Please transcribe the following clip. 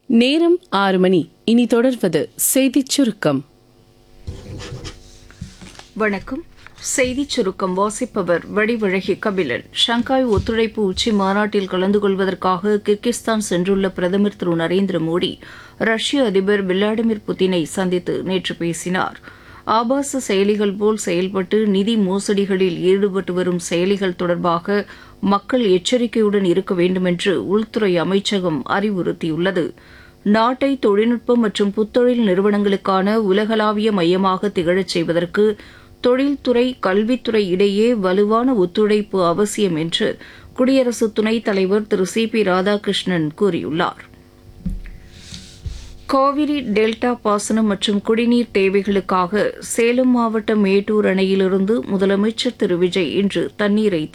நேரம் ஆறு மணி இனி தொடர்வது செய்திச் சுருக்கம் வணக்கம் செய்திச் சுருக்கம் வாசிப்பவர் வடிவழகி கபிலன் ஷங்காய் ஒத்துழைப்பு உச்சி மாநாட்டில் கலந்து கொள்வதற்காக கிர்கிஸ்தான் சென்றுள்ள பிரதமர் திரு நரேந்திர மோடி ரஷ்ய அதிபர் விளாடிமிர் புதினை சந்தித்து நேற்று பேசினார் ஆபாச செயலிகள் போல் செயல்பட்டு நிதி மோசடிகளில் ஈடுபட்டு வரும் செயலிகள் தொடர்பாக மக்கள் எச்சரிக்கையுடன் இருக்க வேண்டுமென்று உள்துறை அமைச்சகம் அறிவுறுத்தியுள்ளது நாட்டை தொழில்நுட்பம் மற்றும் புத்தொழில் நிறுவனங்களுக்கான உலகளாவிய மையமாக திகழச் செய்வதற்கு தொழில்துறை கல்வித்துறை இடையே வலுவான ஒத்துழைப்பு அவசியம் என்று குடியரசு துணைத் தலைவர் திரு சி பி ராதாகிருஷ்ணன் கூறியுள்ளார் காவிரி டெல்டா பாசனம் மற்றும் குடிநீர் தேவைகளுக்காக சேலம் மாவட்டம் மேட்டூர் அணையிலிருந்து முதலமைச்சர் திரு விஜய் இன்று தண்ணீரை